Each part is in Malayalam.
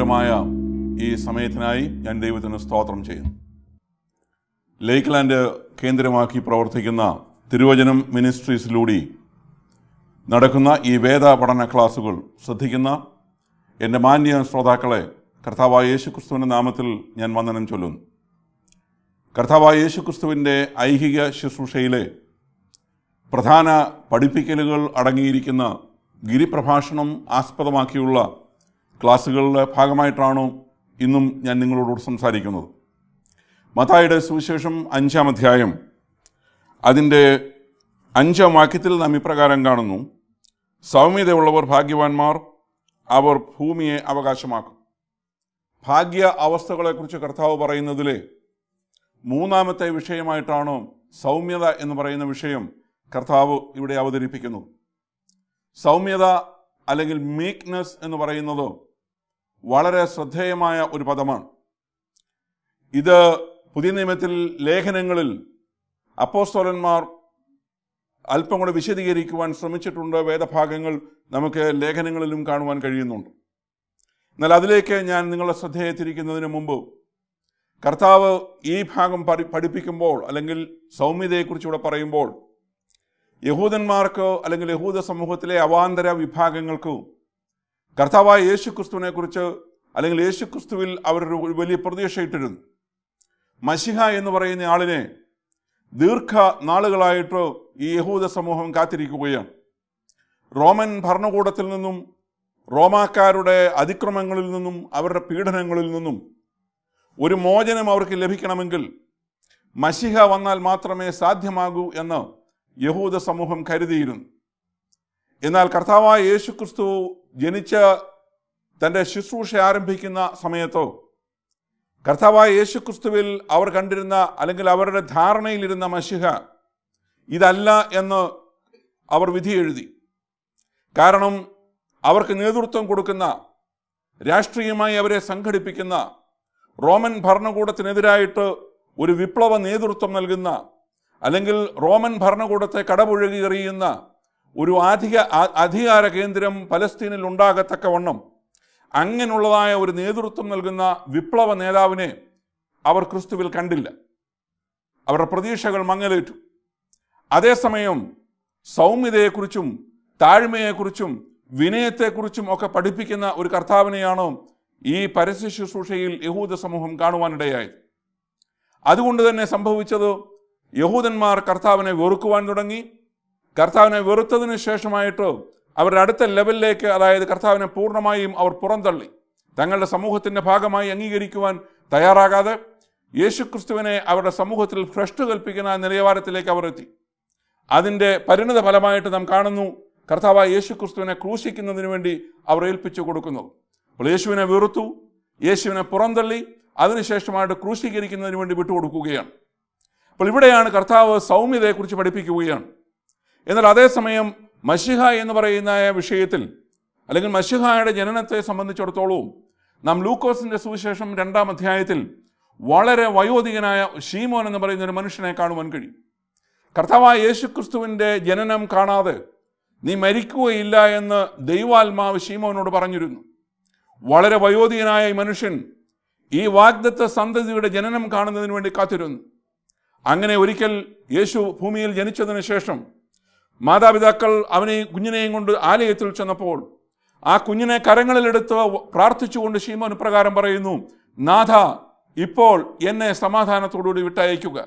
അനുഗ്രഹീതമായ ഈ സമയത്തിനായി ഞാൻ ദൈവത്തിന് സ്തോത്രം ചെയ്യുന്നു ലേക്ക് ലാൻഡ് കേന്ദ്രമാക്കി പ്രവർത്തിക്കുന്ന തിരുവചനം മിനിസ്ട്രീസിലൂടെ നടക്കുന്ന ഈ വേദ പഠന ക്ലാസുകൾ ശ്രദ്ധിക്കുന്ന എൻ്റെ മാന്യ ശ്രോതാക്കളെ കർത്താവായ യേശു ക്രിസ്തുവിൻ്റെ നാമത്തിൽ ഞാൻ വന്ദനം ചൊല്ലുന്നു കർത്താവായ യേശു ക്രിസ്തുവിൻ്റെ ഐഹിക ശുശ്രൂഷയിലെ പ്രധാന പഠിപ്പിക്കലുകൾ അടങ്ങിയിരിക്കുന്ന ഗിരിപ്രഭാഷണം ആസ്പദമാക്കിയുള്ള ക്ലാസ്സുകളുടെ ഭാഗമായിട്ടാണ് ഇന്നും ഞാൻ നിങ്ങളോട് സംസാരിക്കുന്നത് മത്തായുടെ സുവിശേഷം അഞ്ചാം അധ്യായം അതിൻ്റെ അഞ്ചാം വാക്യത്തിൽ നാം ഇപ്രകാരം കാണുന്നു സൗമ്യതയുള്ളവർ ഭാഗ്യവാന്മാർ അവർ ഭൂമിയെ അവകാശമാക്കും ഭാഗ്യ അവസ്ഥകളെക്കുറിച്ച് കർത്താവ് പറയുന്നതിലെ മൂന്നാമത്തെ വിഷയമായിട്ടാണ് സൗമ്യത എന്ന് പറയുന്ന വിഷയം കർത്താവ് ഇവിടെ അവതരിപ്പിക്കുന്നു സൗമ്യത അല്ലെങ്കിൽ മീക്നെസ് എന്ന് പറയുന്നത് വളരെ ശ്രദ്ധേയമായ ഒരു പദമാണ് ഇത് പുതിയ നിയമത്തിൽ ലേഖനങ്ങളിൽ അപ്പോസ്തോലന്മാർ അല്പം കൂടെ വിശദീകരിക്കുവാൻ ശ്രമിച്ചിട്ടുണ്ട് വേദഭാഗങ്ങൾ നമുക്ക് ലേഖനങ്ങളിലും കാണുവാൻ കഴിയുന്നുണ്ട് എന്നാൽ അതിലേക്ക് ഞാൻ നിങ്ങളുടെ ശ്രദ്ധയെ തിരിക്കുന്നതിന് മുമ്പ് കർത്താവ് ഈ ഭാഗം പഠി പഠിപ്പിക്കുമ്പോൾ അല്ലെങ്കിൽ സൗമ്യതയെക്കുറിച്ച് ഇവിടെ പറയുമ്പോൾ യഹൂദന്മാർക്ക് അല്ലെങ്കിൽ യഹൂദ സമൂഹത്തിലെ അവാന്തര വിഭാഗങ്ങൾക്ക് കർത്താവായ യേശു ക്രിസ്തുവിനെ കുറിച്ച് അല്ലെങ്കിൽ യേശു ക്രിസ്തുവിൽ അവരൊരു വലിയ പ്രതീക്ഷയിട്ടിരുന്നു മഷിഹ എന്ന് പറയുന്ന ആളിനെ ദീർഘ നാളുകളായിട്ട് ഈ യഹൂദ സമൂഹം കാത്തിരിക്കുകയാണ് റോമൻ ഭരണകൂടത്തിൽ നിന്നും റോമാക്കാരുടെ അതിക്രമങ്ങളിൽ നിന്നും അവരുടെ പീഡനങ്ങളിൽ നിന്നും ഒരു മോചനം അവർക്ക് ലഭിക്കണമെങ്കിൽ മഷിഹ വന്നാൽ മാത്രമേ സാധ്യമാകൂ എന്ന് യഹൂദ സമൂഹം കരുതിയിരുന്നു എന്നാൽ കർത്താവായ യേശു ക്രിസ്തു ജനിച്ച തൻ്റെ ശുശ്രൂഷ ആരംഭിക്കുന്ന സമയത്തോ കർത്താവായ യേശു ക്രിസ്തുവിൽ അവർ കണ്ടിരുന്ന അല്ലെങ്കിൽ അവരുടെ ധാരണയിലിരുന്ന മഷിഹ ഇതല്ല എന്ന് അവർ വിധി എഴുതി കാരണം അവർക്ക് നേതൃത്വം കൊടുക്കുന്ന രാഷ്ട്രീയമായി അവരെ സംഘടിപ്പിക്കുന്ന റോമൻ ഭരണകൂടത്തിനെതിരായിട്ട് ഒരു വിപ്ലവ നേതൃത്വം നൽകുന്ന അല്ലെങ്കിൽ റോമൻ ഭരണകൂടത്തെ കടപുഴകി എറിയുന്ന ഒരു അധിക അധികാര കേന്ദ്രം പലസ്തീനിൽ ഉണ്ടാകത്തക്കവണ്ണം അങ്ങനെയുള്ളതായ ഒരു നേതൃത്വം നൽകുന്ന വിപ്ലവ നേതാവിനെ അവർ ക്രിസ്തുവിൽ കണ്ടില്ല അവരുടെ പ്രതീക്ഷകൾ മങ്ങലേറ്റു അതേസമയം സൗമ്യതയെക്കുറിച്ചും താഴ്മയെക്കുറിച്ചും വിനയത്തെക്കുറിച്ചും ഒക്കെ പഠിപ്പിക്കുന്ന ഒരു കർത്താവിനെയാണ് ഈ പരസ്യ ശുശ്രൂഷയിൽ യഹൂദ സമൂഹം കാണുവാനിടയായത് അതുകൊണ്ട് തന്നെ സംഭവിച്ചത് യഹൂദന്മാർ കർത്താവിനെ വെറുക്കുവാൻ തുടങ്ങി കർത്താവിനെ വെറുത്തതിന് ശേഷമായിട്ട് അവരുടെ അടുത്ത ലെവലിലേക്ക് അതായത് കർത്താവിനെ പൂർണ്ണമായും അവർ പുറന്തള്ളി തങ്ങളുടെ സമൂഹത്തിൻ്റെ ഭാഗമായി അംഗീകരിക്കുവാൻ തയ്യാറാകാതെ യേശുക്രിസ്തുവിനെ അവരുടെ സമൂഹത്തിൽ ഭ്രഷ്ട് കൽപ്പിക്കുന്ന നിലവാരത്തിലേക്ക് അവർ എത്തി അതിൻ്റെ പരിണിത ഫലമായിട്ട് നാം കാണുന്നു കർത്താവായ യേശുക്രിസ്തുവിനെ ക്രൂശിക്കുന്നതിന് വേണ്ടി അവർ ഏൽപ്പിച്ചു കൊടുക്കുന്നത് അപ്പോൾ യേശുവിനെ വെറുത്തു യേശുവിനെ പുറന്തള്ളി അതിനുശേഷമായിട്ട് ക്രൂശീകരിക്കുന്നതിന് വേണ്ടി വിട്ടുകൊടുക്കുകയാണ് അപ്പോൾ ഇവിടെയാണ് കർത്താവ് സൗമ്യതയെക്കുറിച്ച് പഠിപ്പിക്കുകയാണ് എന്നാൽ അതേസമയം മഷിഹ എന്ന് പറയുന്ന വിഷയത്തിൽ അല്ലെങ്കിൽ മഷിഹായുടെ ജനനത്തെ സംബന്ധിച്ചിടത്തോളവും നാം ലൂക്കോസിന്റെ സുവിശേഷം രണ്ടാം അധ്യായത്തിൽ വളരെ വയോധികനായ ഷീമോൻ എന്ന് പറയുന്ന ഒരു മനുഷ്യനെ കാണുവാൻ കഴിയും കർത്താവായ യേശുക്രിസ്തുവിൻ്റെ ജനനം കാണാതെ നീ മരിക്കുകയില്ല എന്ന് ദൈവാത്മാവ് ഷീമോനോട് പറഞ്ഞിരുന്നു വളരെ വയോധികനായ ഈ മനുഷ്യൻ ഈ വാഗ്ദത്ത സന്തതിയുടെ ജനനം കാണുന്നതിന് വേണ്ടി കാത്തിരുന്നു അങ്ങനെ ഒരിക്കൽ യേശു ഭൂമിയിൽ ജനിച്ചതിന് ശേഷം മാതാപിതാക്കൾ അവനെ കുഞ്ഞിനെയും കൊണ്ട് ആലയത്തിൽ ചെന്നപ്പോൾ ആ കുഞ്ഞിനെ കരങ്ങളിലെടുത്ത് പ്രാർത്ഥിച്ചുകൊണ്ട് ഷീമോൻ പ്രകാരം പറയുന്നു നാഥ ഇപ്പോൾ എന്നെ സമാധാനത്തോടുകൂടി വിട്ടയക്കുക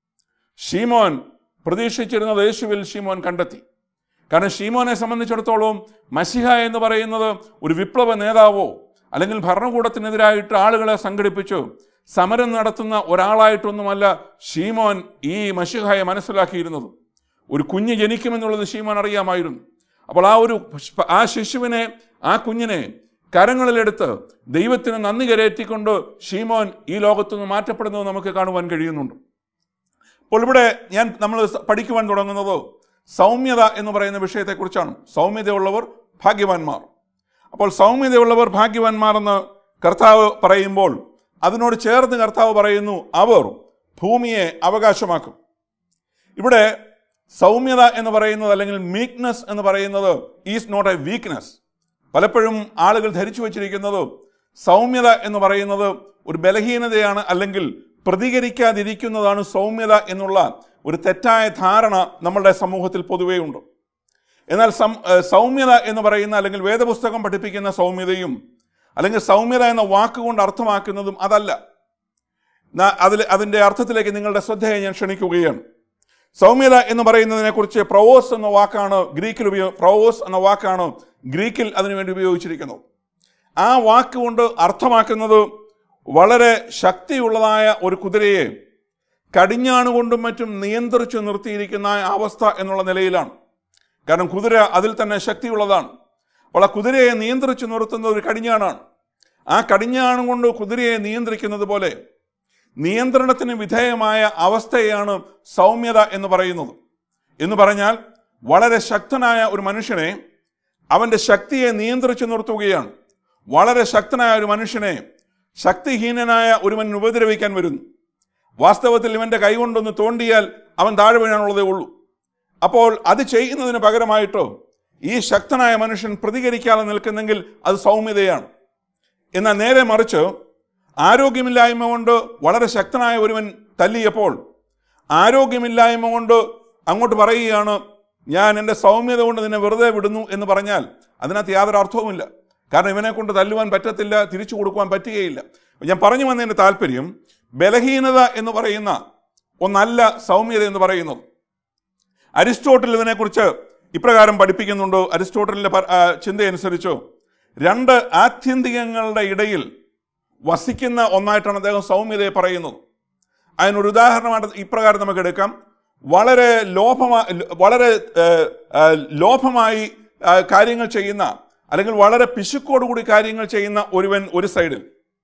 ഷീമോൻ പ്രതീക്ഷിച്ചിരുന്നത് യേശുവിൽ ഷീമോൻ കണ്ടെത്തി കാരണം ഷീമോനെ സംബന്ധിച്ചിടത്തോളം മസിഹ എന്ന് പറയുന്നത് ഒരു വിപ്ലവ നേതാവോ അല്ലെങ്കിൽ ഭരണകൂടത്തിനെതിരായിട്ട് ആളുകളെ സംഘടിപ്പിച്ചു സമരം നടത്തുന്ന ഒരാളായിട്ടൊന്നുമല്ല ഷീമോൻ ഈ മഷിഹായെ മനസ്സിലാക്കിയിരുന്നത് ഒരു കുഞ്ഞ് ജനിക്കുമെന്നുള്ളത് ഷീമോൻ അറിയാമായിരുന്നു അപ്പോൾ ആ ഒരു ആ ശിശുവിനെ ആ കുഞ്ഞിനെ കരങ്ങളിലെടുത്ത് ദൈവത്തിന് നന്ദി കരയറ്റിക്കൊണ്ട് ഷീമോൻ ഈ ലോകത്തുനിന്ന് മാറ്റപ്പെടുന്നത് നമുക്ക് കാണുവാൻ കഴിയുന്നുണ്ട് അപ്പോൾ ഇവിടെ ഞാൻ നമ്മൾ പഠിക്കുവാൻ തുടങ്ങുന്നത് സൗമ്യത എന്ന് പറയുന്ന വിഷയത്തെക്കുറിച്ചാണ് സൗമ്യതയുള്ളവർ ഭാഗ്യവാന്മാർ അപ്പോൾ സൗമ്യതയുള്ളവർ ഭാഗ്യവാന്മാർ എന്ന് കർത്താവ് പറയുമ്പോൾ അതിനോട് ചേർന്ന് കർത്താവ് പറയുന്നു അവർ ഭൂമിയെ അവകാശമാക്കും ഇവിടെ സൗമ്യത എന്ന് പറയുന്നത് അല്ലെങ്കിൽ മീക്നെസ് എന്ന് പറയുന്നത് ഈസ് നോട്ട് എ വീക്ക്നെസ് പലപ്പോഴും ആളുകൾ ധരിച്ചു വച്ചിരിക്കുന്നത് സൗമ്യത എന്ന് പറയുന്നത് ഒരു ബലഹീനതയാണ് അല്ലെങ്കിൽ പ്രതികരിക്കാതിരിക്കുന്നതാണ് സൗമ്യത എന്നുള്ള ഒരു തെറ്റായ ധാരണ നമ്മളുടെ സമൂഹത്തിൽ പൊതുവേ ഉണ്ട് എന്നാൽ സം ഏഹ് സൗമ്യത എന്ന് പറയുന്ന അല്ലെങ്കിൽ വേദപുസ്തകം പഠിപ്പിക്കുന്ന സൗമ്യതയും അല്ലെങ്കിൽ സൗമ്യത എന്ന വാക്കുകൊണ്ട് അർത്ഥമാക്കുന്നതും അതല്ല ന- അതിൽ അതിൻ്റെ അർത്ഥത്തിലേക്ക് നിങ്ങളുടെ ശ്രദ്ധയെ ഞാൻ ക്ഷണിക്കുകയാണ് സൗമ്യത എന്ന് പറയുന്നതിനെക്കുറിച്ച് പ്രവോസ് എന്ന വാക്കാണ് ഗ്രീക്കിൽ ഉപയോഗ പ്രവോസ് എന്ന വാക്കാണ് ഗ്രീക്കിൽ അതിനുവേണ്ടി ഉപയോഗിച്ചിരിക്കുന്നത് ആ വാക്കുകൊണ്ട് അർത്ഥമാക്കുന്നത് വളരെ ശക്തിയുള്ളതായ ഒരു കുതിരയെ കടിഞ്ഞാണുകൊണ്ടും മറ്റും നിയന്ത്രിച്ചു നിർത്തിയിരിക്കുന്ന ആ അവസ്ഥ എന്നുള്ള നിലയിലാണ് കാരണം കുതിര അതിൽ തന്നെ ശക്തിയുള്ളതാണ് അപ്പോൾ ആ കുതിരയെ നിയന്ത്രിച്ചു നിർത്തുന്നത് ഒരു കടിഞ്ഞാണാണ് ആ കടിഞ്ഞാണ് കൊണ്ട് കുതിരയെ നിയന്ത്രിക്കുന്നത് പോലെ നിയന്ത്രണത്തിന് വിധേയമായ അവസ്ഥയാണ് സൗമ്യത എന്ന് പറയുന്നത് എന്ന് പറഞ്ഞാൽ വളരെ ശക്തനായ ഒരു മനുഷ്യനെ അവൻ്റെ ശക്തിയെ നിയന്ത്രിച്ചു നിർത്തുകയാണ് വളരെ ശക്തനായ ഒരു മനുഷ്യനെ ശക്തിഹീനനായ ഒരുവൻ ഉപദ്രവിക്കാൻ വരുന്നു വാസ്തവത്തിൽ ഇവൻ്റെ കൈകൊണ്ടൊന്ന് തോണ്ടിയാൽ അവൻ താഴെ വീഴാനുള്ളതേ ഉള്ളൂ അപ്പോൾ അത് ചെയ്യുന്നതിന് പകരമായിട്ടോ ഈ ശക്തനായ മനുഷ്യൻ പ്രതികരിക്കാതെ നിൽക്കുന്നെങ്കിൽ അത് സൗമ്യതയാണ് എന്നാൽ നേരെ മറിച്ച് ആരോഗ്യമില്ലായ്മ കൊണ്ട് വളരെ ശക്തനായ ഒരുവൻ തല്ലിയപ്പോൾ ആരോഗ്യമില്ലായ്മ കൊണ്ട് അങ്ങോട്ട് പറയുകയാണ് ഞാൻ എൻ്റെ സൗമ്യത കൊണ്ട് നിന്നെ വെറുതെ വിടുന്നു എന്ന് പറഞ്ഞാൽ അതിനകത്ത് യാതൊരു അർത്ഥവുമില്ല കാരണം ഇവനെ കൊണ്ട് തല്ലുവാൻ പറ്റത്തില്ല തിരിച്ചു കൊടുക്കുവാൻ പറ്റുകയില്ല ഞാൻ പറഞ്ഞു വന്നതിൻ്റെ താല്പര്യം ബലഹീനത എന്ന് പറയുന്ന ഒന്നല്ല സൗമ്യത എന്ന് പറയുന്നത് അരിസ്റ്റോട്ടിൽ ഇതിനെക്കുറിച്ച് ഇപ്രകാരം പഠിപ്പിക്കുന്നുണ്ട് അരിസ്റ്റോട്ടലിൻ്റെ പ- ആ, ചിന്തയനുസരിച്ച് രണ്ട് ആത്യന്തികങ്ങളുടെ ഇടയിൽ വസിക്കുന്ന ഒന്നായിട്ടാണ് അദ്ദേഹം സൗമ്യതയെ പറയുന്നത് അതിനൊരു ഉദാഹരണമായിട്ട് ഇപ്രകാരം നമുക്ക് എടുക്കാം വളരെ ലോഭമായി വളരെ ഏഹ്, ഏഹ്, ലോഭമായി ആ, കാര്യങ്ങൾ ചെയ്യുന്ന അല്ലെങ്കിൽ വളരെ പിശുക്കോടുകൂടി കാര്യങ്ങൾ ചെയ്യുന്ന ഒരുവൻ ഒരു സൈഡിൽ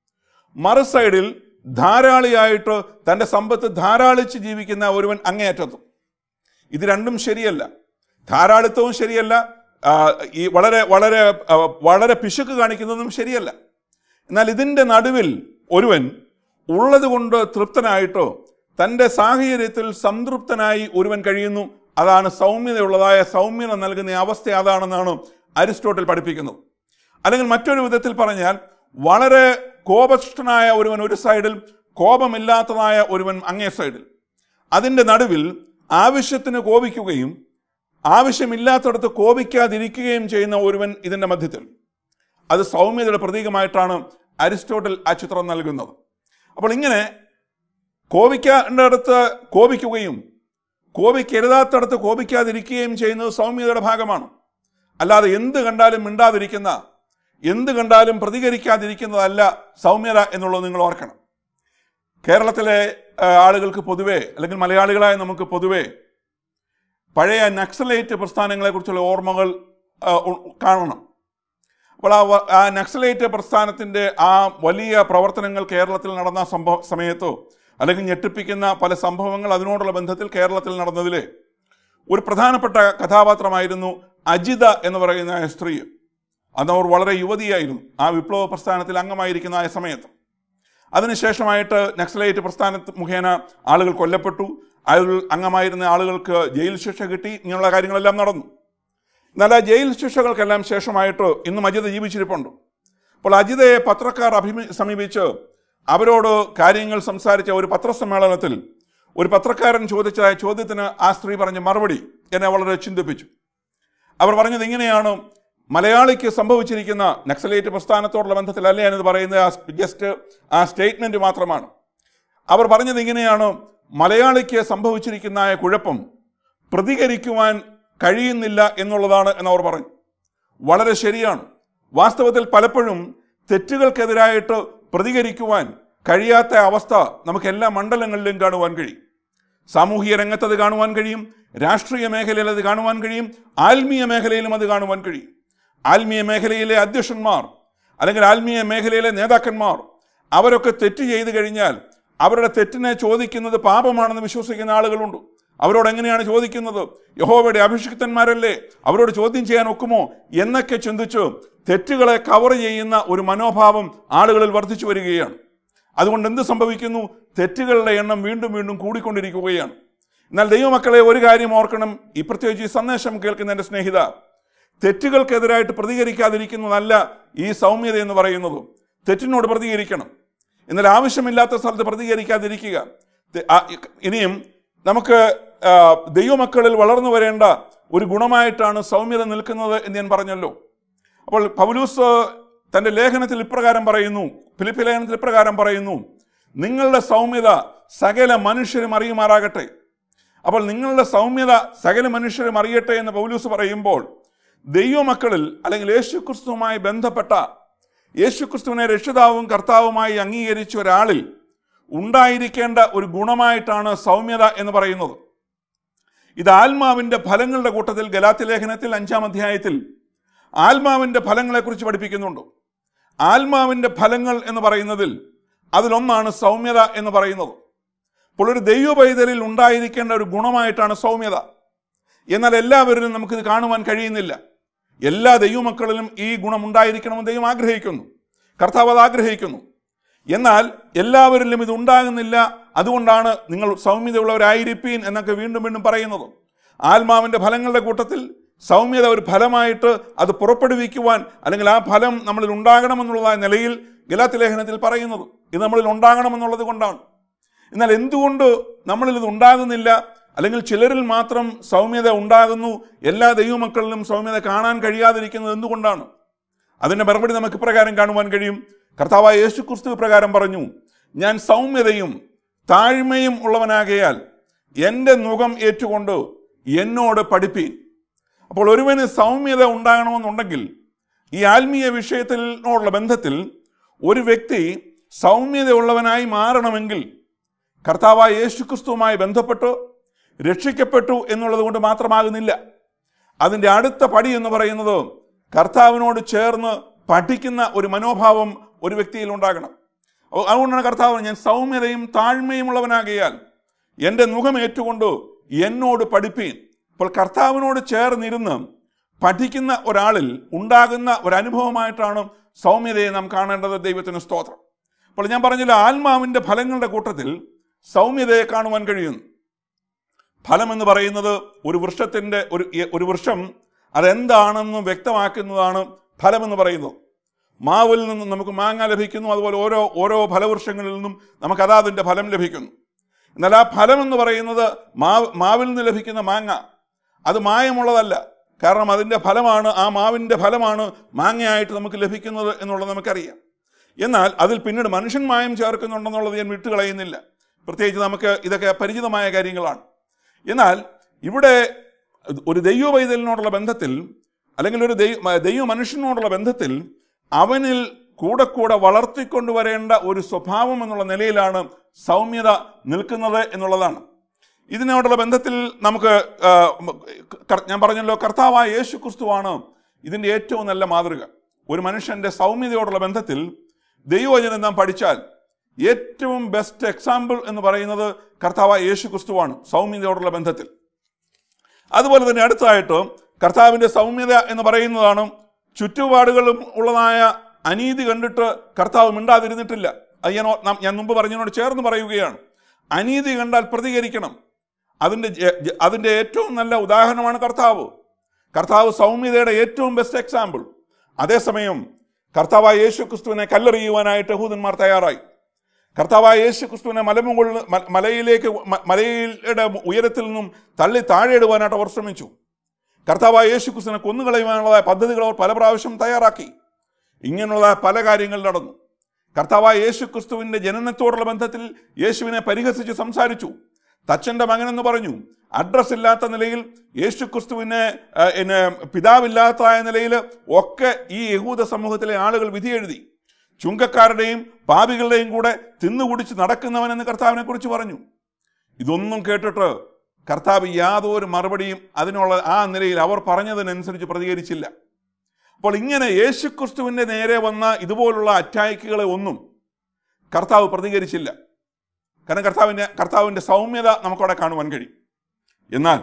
മറു സൈഡിൽ ധാരാളിയായിട്ട് തൻ്റെ സമ്പത്ത് ധാരാളിച്ച് ജീവിക്കുന്ന ഒരുവൻ അങ്ങേയറ്റത്തും ഇത് രണ്ടും ശരിയല്ല ധാരാളിത്വവും ശരിയല്ല ആ, ഈ വളരെ വളരെ ആ, വളരെ പിശുക്ക് കാണിക്കുന്നതും ശരിയല്ല എന്നാൽ ഇതിൻ്റെ നടുവിൽ ഒരുവൻ ഉള്ളത് കൊണ്ട് തൃപ്തനായിട്ടോ തൻ്റെ സാഹചര്യത്തിൽ സംതൃപ്തനായി ഒരുവൻ കഴിയുന്നു അതാണ് സൗമ്യതയുള്ളതായ സൗമ്യത നൽകുന്ന അവസ്ഥ അതാണെന്നാണ് അരിസ്റ്റോട്ടിൽ പഠിപ്പിക്കുന്നത് അല്ലെങ്കിൽ മറ്റൊരു വിധത്തിൽ പറഞ്ഞാൽ വളരെ കോപഷ്ടനായ ഒരുവൻ ഒരു സൈഡിൽ കോപമില്ലാത്തതായ ഒരുവൻ അങ്ങേ സൈഡിൽ അതിൻ്റെ നടുവിൽ ആവശ്യത്തിന് കോപിക്കുകയും ആവശ്യമില്ലാത്തടത്ത് കോപിക്കാതിരിക്കുകയും ചെയ്യുന്ന ഒരുവൻ ഇതിൻ്റെ മധ്യത്തിൽ അത് സൗമ്യതയുടെ പ്രതീകമായിട്ടാണ് അരിസ്റ്റോട്ടിൽ ആ ചിത്രം നൽകുന്നത് അപ്പോൾ ഇങ്ങനെ കോപിക്കേണ്ടടുത്ത് കോപിക്കുകയും കോപിക്കരുതാത്തടത്ത് കോപിക്കാതിരിക്കുകയും ചെയ്യുന്നത് സൗമ്യതയുടെ ഭാഗമാണ് അല്ലാതെ എന്ത് കണ്ടാലും മിണ്ടാതിരിക്കുന്ന എന്ത് കണ്ടാലും പ്രതികരിക്കാതിരിക്കുന്നതല്ല സൗമ്യത എന്നുള്ളത് നിങ്ങൾ ഓർക്കണം കേരളത്തിലെ ആ, ആളുകൾക്ക് പൊതുവെ അല്ലെങ്കിൽ മലയാളികളായ നമുക്ക് പൊതുവെ പഴയ നക്സലൈറ്റ് പ്രസ്ഥാനങ്ങളെക്കുറിച്ചുള്ള ഓർമ്മകൾ ആ, ഉ- കാണണം അപ്പോൾ ആ വ- ആ നക്സലൈറ്റ് പ്രസ്ഥാനത്തിൻ്റെ ആ വലിയ പ്രവർത്തനങ്ങൾ കേരളത്തിൽ നടന്ന സംഭവ സമയത്തോ അല്ലെങ്കിൽ ഞെട്ടിപ്പിക്കുന്ന പല സംഭവങ്ങൾ അതിനോടുള്ള ബന്ധത്തിൽ കേരളത്തിൽ നടന്നതിൽ ഒരു പ്രധാനപ്പെട്ട കഥാപാത്രമായിരുന്നു അജിത എന്ന് പറയുന്ന ആ സ്ത്രീ അന്ന് അവർ വളരെ യുവതിയായിരുന്നു ആ വിപ്ലവ പ്രസ്ഥാനത്തിൽ അംഗമായിരിക്കുന്ന ആ സമയത്ത് അതിനുശേഷമായിട്ട് നക്സലൈറ്റ് പ്രസ്ഥാന മുഖേന ആളുകൾ കൊല്ലപ്പെട്ടു അതിൽ അംഗമായിരുന്ന ആളുകൾക്ക് ജയിൽ ശിക്ഷ കിട്ടി ഇങ്ങനെയുള്ള കാര്യങ്ങളെല്ലാം നടന്നു എന്നാൽ ആ ജയിൽ ശിക്ഷകൾക്കെല്ലാം ശേഷമായിട്ട് ഇന്നും അജിത ജീവിച്ചിരിപ്പുണ്ട് അപ്പോൾ അജിതയെ പത്രക്കാർ അഭിമി സമീപിച്ച് അവരോട് കാര്യങ്ങൾ സംസാരിച്ച ഒരു പത്രസമ്മേളനത്തിൽ ഒരു പത്രക്കാരൻ ചോദിച്ച ചോദ്യത്തിന് ആ സ്ത്രീ പറഞ്ഞ മറുപടി എന്നെ വളരെ ചിന്തിപ്പിച്ചു അവർ പറഞ്ഞത് ഇങ്ങനെയാണ് മലയാളിക്ക് സംഭവിച്ചിരിക്കുന്ന നക്സലേറ്റ് പ്രസ്ഥാനത്തോടുള്ള ബന്ധത്തിലല്ല ഞാനിത് പറയുന്നത് ആ ജസ്റ്റ് ആ സ്റ്റേറ്റ്മെന്റ് മാത്രമാണ് അവർ പറഞ്ഞത് ഇങ്ങനെയാണ് മലയാളിക്ക് സംഭവിച്ചിരിക്കുന്ന ആ കുഴപ്പം പ്രതികരിക്കുവാൻ കഴിയുന്നില്ല എന്നുള്ളതാണ് എന്നവർ പറഞ്ഞു വളരെ ശരിയാണ് വാസ്തവത്തിൽ പലപ്പോഴും തെറ്റുകൾക്കെതിരായിട്ട് പ്രതികരിക്കുവാൻ കഴിയാത്ത അവസ്ഥ നമുക്ക് എല്ലാ മണ്ഡലങ്ങളിലും കാണുവാൻ കഴിയും സാമൂഹിക രംഗത്ത് അത് കാണുവാൻ കഴിയും രാഷ്ട്രീയ മേഖലയിൽ അത് കാണുവാൻ കഴിയും ആത്മീയ മേഖലയിലും അത് കാണുവാൻ കഴിയും ആത്മീയ മേഖലയിലെ അധ്യക്ഷന്മാർ അല്ലെങ്കിൽ ആത്മീയ മേഖലയിലെ നേതാക്കന്മാർ അവരൊക്കെ തെറ്റ് ചെയ്തു കഴിഞ്ഞാൽ അവരുടെ തെറ്റിനെ ചോദിക്കുന്നത് പാപമാണെന്ന് വിശ്വസിക്കുന്ന ആളുകളുണ്ട് അവരോട് എങ്ങനെയാണ് ചോദിക്കുന്നത് യഹോവയുടെ അഭിഷിക്തന്മാരല്ലേ അവരോട് ചോദ്യം ചെയ്യാൻ ഒക്കുമോ എന്നൊക്കെ ചിന്തിച്ച് തെറ്റുകളെ കവർ ചെയ്യുന്ന ഒരു മനോഭാവം ആളുകളിൽ വർദ്ധിച്ചു വരികയാണ് അതുകൊണ്ട് എന്ത് സംഭവിക്കുന്നു തെറ്റുകളുടെ എണ്ണം വീണ്ടും വീണ്ടും കൂടിക്കൊണ്ടിരിക്കുകയാണ് എന്നാൽ ദൈവമക്കളെ ഒരു കാര്യം ഓർക്കണം ഈ പ്രത്യേകിച്ച് ഈ സന്ദേശം കേൾക്കുന്ന എൻ്റെ സ്നേഹിത തെറ്റുകൾക്കെതിരായിട്ട് പ്രതികരിക്കാതിരിക്കുന്നതല്ല ഈ സൗമ്യത എന്ന് പറയുന്നത് തെറ്റിനോട് പ്രതികരിക്കണം എന്നാൽ ആവശ്യമില്ലാത്ത സ്ഥലത്ത് പ്രതികരിക്കാതിരിക്കുക തെ- ആ, ഇനിയും നമുക്ക് ആ, ദൈവമക്കളിൽ വളർന്നു വരേണ്ട ഒരു ഗുണമായിട്ടാണ് സൗമ്യത നിൽക്കുന്നത് എന്ന് ഞാൻ പറഞ്ഞല്ലോ അപ്പോൾ പൗലൂസ് തന്റെ ലേഖനത്തിൽ ഇപ്രകാരം പറയുന്നു ഫിലിപ്പി ലേഖനത്തിൽ ഇപ്രകാരം പറയുന്നു നിങ്ങളുടെ സൗമ്യത സകല മനുഷ്യരും അറിയുമാറാകട്ടെ അപ്പോൾ നിങ്ങളുടെ സൗമ്യത സകല മനുഷ്യരും അറിയട്ടെ എന്ന് പൗലൂസ് പറയുമ്പോൾ ദൈവമക്കളിൽ അല്ലെങ്കിൽ യേശുക്രിസ്തുവുമായി ബന്ധപ്പെട്ട യേശുക്രിസ്തുവിനെ രക്ഷിതാവും കർത്താവുമായി അംഗീകരിച്ച ഒരാളിൽ ഉണ്ടായിരിക്കേണ്ട ഒരു ഗുണമായിട്ടാണ് സൗമ്യത എന്ന് പറയുന്നത് ഇത് ആത്മാവിന്റെ ഫലങ്ങളുടെ കൂട്ടത്തിൽ ഗലാത്തി ലേഖനത്തിൽ അഞ്ചാം അധ്യായത്തിൽ ആത്മാവിന്റെ ഫലങ്ങളെക്കുറിച്ച് പഠിപ്പിക്കുന്നുണ്ട് ആത്മാവിന്റെ ഫലങ്ങൾ എന്ന് പറയുന്നതിൽ അതിലൊന്നാണ് സൗമ്യത എന്ന് പറയുന്നത് അപ്പോൾ ഒരു ദൈവ പൈതലിൽ ഉണ്ടായിരിക്കേണ്ട ഒരു ഗുണമായിട്ടാണ് സൗമ്യത എന്നാൽ എല്ലാവരിലും നമുക്കിത് കാണുവാൻ കഴിയുന്നില്ല എല്ലാ ദൈവമക്കളിലും ഈ ഗുണം ഉണ്ടായിരിക്കണമെന്ന് ദൈവം ആഗ്രഹിക്കുന്നു കർത്താവ് അത് ആഗ്രഹിക്കുന്നു എന്നാൽ എല്ലാവരിലും ഇത് ഉണ്ടാകുന്നില്ല അതുകൊണ്ടാണ് നിങ്ങൾ സൗമ്യതയുള്ളവരായിരിപ്പീൻ എന്നൊക്കെ വീണ്ടും വീണ്ടും പറയുന്നത് ആത്മാവിന്റെ ഫലങ്ങളുടെ കൂട്ടത്തിൽ സൗമ്യത ഒരു ഫലമായിട്ട് അത് പുറപ്പെടുവിക്കുവാൻ അല്ലെങ്കിൽ ആ ഫലം നമ്മളിൽ ഉണ്ടാകണമെന്നുള്ളതായ നിലയിൽ ഗലാത്തി ലേഖനത്തിൽ പറയുന്നത് ഇത് നമ്മളിൽ ഉണ്ടാകണമെന്നുള്ളത് കൊണ്ടാണ് എന്നാൽ എന്തുകൊണ്ട് നമ്മളിൽ ഇത് ഉണ്ടാകുന്നില്ല അല്ലെങ്കിൽ ചിലരിൽ മാത്രം സൗമ്യത ഉണ്ടാകുന്നു എല്ലാ ദൈവമക്കളിലും സൗമ്യത കാണാൻ കഴിയാതിരിക്കുന്നത് എന്തുകൊണ്ടാണ് അതിന്റെ മറുപടി നമുക്ക് ഇപ്രകാരം കാണുവാൻ കഴിയും കർത്താവായ യേശു ക്രിസ്തു പ്രകാരം പറഞ്ഞു ഞാൻ സൗമ്യതയും താഴ്മയും ഉള്ളവനാകയാൽ എൻ്റെ മുഖം ഏറ്റുകൊണ്ട് എന്നോട് പഠിപ്പീൻ അപ്പോൾ ഒരുവന് സൗമ്യത ഉണ്ടാകണമെന്നുണ്ടെങ്കിൽ ഈ ആത്മീയ വിഷയത്തിനോടുള്ള ബന്ധത്തിൽ ഒരു വ്യക്തി സൗമ്യതയുള്ളവനായി മാറണമെങ്കിൽ കർത്താവായ യേശു ക്രിസ്തുവുമായി ബന്ധപ്പെട്ട് രക്ഷിക്കപ്പെട്ടു എന്നുള്ളത് കൊണ്ട് മാത്രമാകുന്നില്ല അതിൻ്റെ അടുത്ത പടി എന്ന് പറയുന്നത് കർത്താവിനോട് ചേർന്ന് പഠിക്കുന്ന ഒരു മനോഭാവം ഒരു വ്യക്തിയിൽ ഉണ്ടാകണം അപ്പോൾ അതുകൊണ്ടാണ് കർത്താവ് ഞാൻ സൗമ്യതയും താഴ്മയും ഉള്ളവനാകിയാൽ എൻ്റെ മുഖം ഏറ്റുകൊണ്ട് എന്നോട് പഠിപ്പീൻ അപ്പോൾ കർത്താവിനോട് ചേർന്നിരുന്ന് പഠിക്കുന്ന ഒരാളിൽ ഉണ്ടാകുന്ന ഒരു അനുഭവമായിട്ടാണ് സൗമ്യതയെ നാം കാണേണ്ടത് ദൈവത്തിന് സ്തോത്രം അപ്പോൾ ഞാൻ പറഞ്ഞില്ല ആത്മാവിൻ്റെ ഫലങ്ങളുടെ കൂട്ടത്തിൽ സൗമ്യതയെ കാണുവാൻ കഴിയുന്നു ഫലം എന്ന് പറയുന്നത് ഒരു വൃക്ഷത്തിൻ്റെ ഒരു ഒരു വൃക്ഷം അതെന്താണെന്ന് വ്യക്തമാക്കുന്നതാണ് ഫലം എന്ന് പറയുന്നത് മാവിൽ നിന്നും നമുക്ക് മാങ്ങ ലഭിക്കുന്നു അതുപോലെ ഓരോ ഓരോ ഫലവൃക്ഷങ്ങളിൽ നിന്നും നമുക്ക് അതാതിൻ്റെ ഫലം ലഭിക്കുന്നു എന്നാൽ ആ ഫലം എന്ന് പറയുന്നത് മാവ് മാവിൽ നിന്ന് ലഭിക്കുന്ന മാങ്ങ അത് മായമുള്ളതല്ല കാരണം അതിൻ്റെ ഫലമാണ് ആ മാവിൻ്റെ ഫലമാണ് മാങ്ങയായിട്ട് നമുക്ക് ലഭിക്കുന്നത് എന്നുള്ളത് നമുക്കറിയാം എന്നാൽ അതിൽ പിന്നീട് മനുഷ്യൻ മായം ചേർക്കുന്നുണ്ടെന്നുള്ളത് ഞാൻ വിട്ടുകളയുന്നില്ല പ്രത്യേകിച്ച് നമുക്ക് ഇതൊക്കെ പരിചിതമായ കാര്യങ്ങളാണ് എന്നാൽ ഇവിടെ ഒരു ദൈവ പൈതലിനോടുള്ള ബന്ധത്തിൽ അല്ലെങ്കിൽ ഒരു ദൈവ ദൈവ മനുഷ്യനോടുള്ള ബന്ധത്തിൽ അവനിൽ കൂടെ കൂടെ വളർത്തിക്കൊണ്ടുവരേണ്ട ഒരു സ്വഭാവം എന്നുള്ള നിലയിലാണ് സൗമ്യത നിൽക്കുന്നത് എന്നുള്ളതാണ് ഇതിനോടുള്ള ബന്ധത്തിൽ നമുക്ക് ആ, കർ- ഞാൻ പറഞ്ഞല്ലോ കർത്താവായ യേശു ക്രിസ്തുവാണ് ഇതിൻ്റെ ഏറ്റവും നല്ല മാതൃക ഒരു മനുഷ്യന്റെ സൗമ്യതയോടുള്ള ബന്ധത്തിൽ ദൈവവചനം നാം പഠിച്ചാൽ ഏറ്റവും ബെസ്റ്റ് എക്സാമ്പിൾ എന്ന് പറയുന്നത് കർത്താവായ യേശു ക്രിസ്തുവാണ് സൗമ്യതയോടുള്ള ബന്ധത്തിൽ അതുപോലെ തന്നെ അടുത്തായിട്ട് കർത്താവിൻ്റെ സൗമ്യത എന്ന് പറയുന്നതാണ് ചുറ്റുപാടുകളും ഉള്ളതായ അനീതി കണ്ടിട്ട് കർത്താവ് മിണ്ടാതിരുന്നിട്ടില്ല അത് ഞാൻ ഓ- നാം- ഞാൻ മുമ്പ് പറഞ്ഞതിനോട് ചേർന്ന് പറയുകയാണ് അനീതി കണ്ടാൽ പ്രതികരിക്കണം അതിൻ്റെ ജ- ജ- അതിൻ്റെ ഏറ്റവും നല്ല ഉദാഹരണമാണ് കർത്താവ് കർത്താവ് സൗമ്യതയുടെ ഏറ്റവും ബെസ്റ്റ് എക്സാമ്പിൾ അതേസമയം കർത്താവായ യേശു ക്രിസ്തുവിനെ കല്ലെറിയുവാനായിട്ട് യഹൂദന്മാർ തയ്യാറായി കർത്താവായ യേശു ക്രിസ്തുവിനെ മലമുകളിൽ മ- മലയിലേക്ക് മ- മലയുടെ ഉയരത്തിൽ നിന്നും തള്ളി താഴെയിടുവാനായിട്ട് അവർ ശ്രമിച്ചു കർത്താവായ യേശു ക്രിസ്തുവിനെ കൊന്നുകളയുവാനുള്ളതായ പദ്ധതികൾ അവർ പല പ്രാവശ്യം തയ്യാറാക്കി ഇങ്ങനെയുള്ള പല കാര്യങ്ങൾ നടന്നു കർത്താവായ യേശു ക്രിസ്തുവിൻ്റെ ജനനത്തോടുള്ള ബന്ധത്തിൽ യേശുവിനെ പരിഹസിച്ച് സംസാരിച്ചു തച്ചൻ്റെ മകനെന്ന് പറഞ്ഞു അഡ്രസ് ഇല്ലാത്ത നിലയിൽ യേശു ക്രിസ്തുവിനെ ആ, എന്നെ പിതാവില്ലാത്തതായ നിലയിൽ ഒക്കെ ഈ യഹൂദ സമൂഹത്തിലെ ആളുകൾ വിധി എഴുതി ചുങ്കക്കാരുടെയും പാപികളുടെയും കൂടെ തിന്നുകുടിച്ച് നടക്കുന്നവനെന്ന് കർത്താവിനെ കുറിച്ച് പറഞ്ഞു ഇതൊന്നും കേട്ടിട്ട് കർത്താവ് യാതൊരു മറുപടിയും അതിനുള്ള ആ നിലയിൽ അവർ പറഞ്ഞതിനനുസരിച്ച് പ്രതികരിച്ചില്ല അപ്പോൾ ഇങ്ങനെ യേശുക്രിസ്തുവിൻ്റെ നേരെ വന്ന ഇതുപോലുള്ള അറ്റാക്കുകളെ ഒന്നും കർത്താവ് പ്രതികരിച്ചില്ല കാരണം കർത്താവിൻ്റെ കർത്താവിൻ്റെ സൗമ്യത നമുക്കവിടെ കാണുവാൻ കഴിയും എന്നാൽ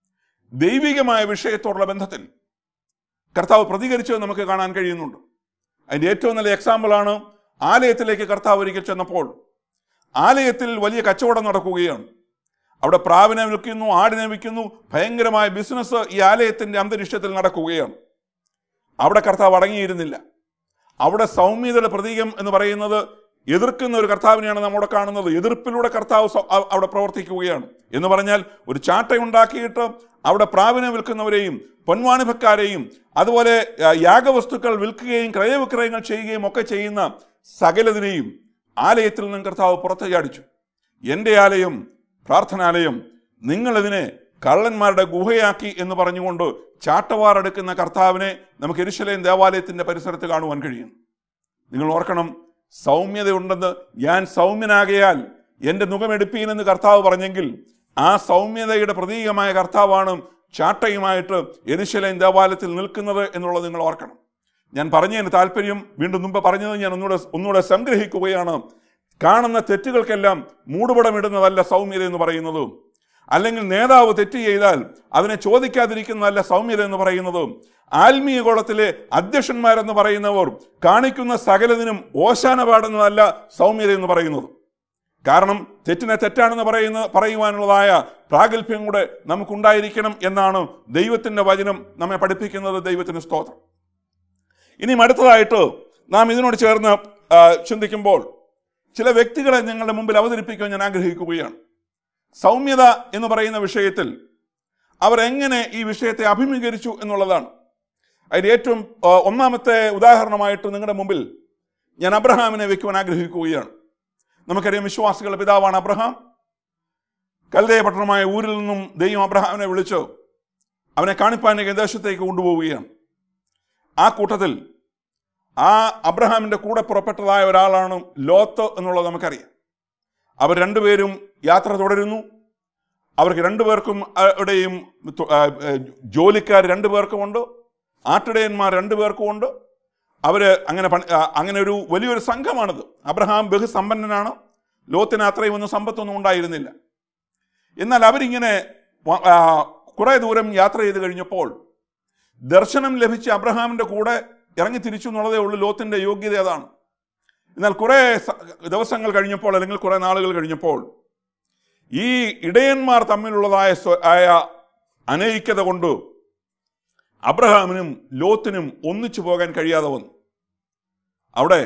ദൈവികമായ വിഷയത്തോടുള്ള ബന്ധത്തിൽ കർത്താവ് പ്രതികരിച്ചത് നമുക്ക് കാണാൻ കഴിയുന്നുണ്ട് അതിൻ്റെ ഏറ്റവും നല്ല എക്സാമ്പിളാണ് ആലയത്തിലേക്ക് കർത്താവ് ഒരിക്കൽ ചെന്നപ്പോൾ ആലയത്തിൽ വലിയ കച്ചവടം നടക്കുകയാണ് അവിടെ പ്രാവിനെ വിൽക്കുന്നു ആടിനെ വിൽക്കുന്നു ഭയങ്കരമായ ബിസിനസ് ഈ ആലയത്തിൻ്റെ അന്തരീക്ഷത്തിൽ നടക്കുകയാണ് അവിടെ കർത്താവ് അടങ്ങിയിരുന്നില്ല അവിടെ സൗമ്യതയുടെ പ്രതീകം എന്ന് പറയുന്നത് എതിർക്കുന്ന ഒരു കർത്താവിനെയാണ് നമ്മുടെ കാണുന്നത് എതിർപ്പിലൂടെ കർത്താവ് സ- അ- അവിടെ പ്രവർത്തിക്കുകയാണ് എന്ന് പറഞ്ഞാൽ ഒരു ചാട്ടയുണ്ടാക്കിയിട്ട് അവിടെ പ്രാവിനെ വിൽക്കുന്നവരെയും പൊൻവാണിഭക്കാരെയും അതുപോലെ ആ, യാഗവസ്തുക്കൾ വിൽക്കുകയും ക്രയവിക്രയങ്ങൾ ചെയ്യുകയും ഒക്കെ ചെയ്യുന്ന സകലതിനെയും ആലയത്തിൽ നിന്ന് കർത്താവ് പുറത്തു ചാടിച്ചു എൻ്റെ ആലയം പ്രാർത്ഥനാലയം നിങ്ങളിതിനെ കള്ളന്മാരുടെ ഗുഹയാക്കി എന്ന് പറഞ്ഞുകൊണ്ട് ചാട്ടവാറെടുക്കുന്ന കർത്താവിനെ നമുക്ക് എരുശലേം ദേവാലയത്തിന്റെ പരിസരത്ത് കാണുവാൻ കഴിയും നിങ്ങൾ ഓർക്കണം സൗമ്യതയുണ്ടെന്ന് ഞാൻ സൗമ്യനാകയാൽ എൻ്റെ മുഖമെടുപ്പീനെന്ന് കർത്താവ് പറഞ്ഞെങ്കിൽ ആ സൗമ്യതയുടെ പ്രതീകമായ കർത്താവാണ് ചാട്ടയുമായിട്ട് എരുശലേം ദേവാലയത്തിൽ നിൽക്കുന്നത് എന്നുള്ളത് നിങ്ങൾ ഓർക്കണം ഞാൻ പറഞ്ഞതിന് താല്പര്യം വീണ്ടും മുമ്പ് പറഞ്ഞത് ഞാൻ ഒന്നുകൂടെ ഒന്നുകൂടെ സംഗ്രഹിക്കുകയാണ് കാണുന്ന തെറ്റുകൾക്കെല്ലാം മൂടുപടമിടുന്നതല്ല സൗമ്യത എന്ന് പറയുന്നത് അല്ലെങ്കിൽ നേതാവ് തെറ്റ് ചെയ്താൽ അതിനെ ചോദിക്കാതിരിക്കുന്നതല്ല സൗമ്യത എന്ന് പറയുന്നത് ആത്മീയ ഗോളത്തിലെ അധ്യക്ഷന്മാരെന്ന് പറയുന്നവർ കാണിക്കുന്ന സകലതിനും ഓശാന പാടുന്നതല്ല സൗമ്യത എന്ന് പറയുന്നത് കാരണം തെറ്റിനെ തെറ്റാണെന്ന് പറയുന്ന പറയുവാനുള്ളതായ പ്രാഗൽഭ്യം കൂടെ നമുക്കുണ്ടായിരിക്കണം എന്നാണ് ദൈവത്തിന്റെ വചനം നമ്മെ പഠിപ്പിക്കുന്നത് ദൈവത്തിന് സ്തോത്രം ഇനിയും അടുത്തതായിട്ട് നാം ഇതിനോട് ചേർന്ന് ആ, ചിന്തിക്കുമ്പോൾ ചില വ്യക്തികളെ നിങ്ങളുടെ മുമ്പിൽ അവതരിപ്പിക്കുവാൻ ഞാൻ ആഗ്രഹിക്കുകയാണ് സൗമ്യത എന്ന് പറയുന്ന വിഷയത്തിൽ അവർ എങ്ങനെ ഈ വിഷയത്തെ അഭിമുഖീകരിച്ചു എന്നുള്ളതാണ് അതിന് ഏറ്റവും ആ, ഒന്നാമത്തെ ഉദാഹരണമായിട്ട് നിങ്ങളുടെ മുമ്പിൽ ഞാൻ അബ്രഹാമിനെ വെക്കുവാൻ ആഗ്രഹിക്കുകയാണ് നമുക്കറിയാം വിശ്വാസികളുടെ പിതാവാണ് അബ്രഹാം കൽദയ പട്ടണമായ ഊരിൽ നിന്നും ദൈവം അബ്രഹാമിനെ വിളിച്ചു അവനെ കാണിപ്പാനേക്ക് ദേശത്തേക്ക് കൊണ്ടുപോവുകയാണ് ആ കൂട്ടത്തിൽ ആ അബ്രഹാമിന്റെ കൂടെ പുറപ്പെട്ടതായ ഒരാളാണ് ലോത്ത് എന്നുള്ളത് നമുക്കറിയാം അവർ രണ്ടുപേരും യാത്ര തുടരുന്നു അവർക്ക് രണ്ടുപേർക്കും അവിടെയും ജോലിക്കാർ രണ്ടുപേർക്കുമുണ്ട് ആട്ടിടയന്മാർ രണ്ടുപേർക്കുമുണ്ട് അവര് അങ്ങനെ പണി ആ, അങ്ങനെ ഒരു വലിയൊരു സംഘമാണിത് അബ്രഹാം ബഹുസമ്പന്നനാണ് ലോത്തിന് അത്രയും ഒന്നും സമ്പത്തൊന്നും ഉണ്ടായിരുന്നില്ല എന്നാൽ അവരിങ്ങനെ വ- ആ, കുറെ ദൂരം യാത്ര ചെയ്ത് കഴിഞ്ഞപ്പോൾ ദർശനം ലഭിച്ച അബ്രഹാമിന്റെ കൂടെ ഇറങ്ങി തിരിച്ചു എന്നുള്ളതേ ഉള്ളൂ ലോത്തിന്റെ യോഗ്യത അതാണ് എന്നാൽ കുറെ സ- ദിവസങ്ങൾ കഴിഞ്ഞപ്പോൾ അല്ലെങ്കിൽ കുറെ നാളുകൾ കഴിഞ്ഞപ്പോൾ ഈ ഇടയന്മാർ തമ്മിലുള്ളതായ സ്വ- ആയ അനൈക്യത കൊണ്ട് അബ്രഹാമിനും ലോത്തിനും ഒന്നിച്ചു പോകാൻ കഴിയാതെ വന്നു അവിടെ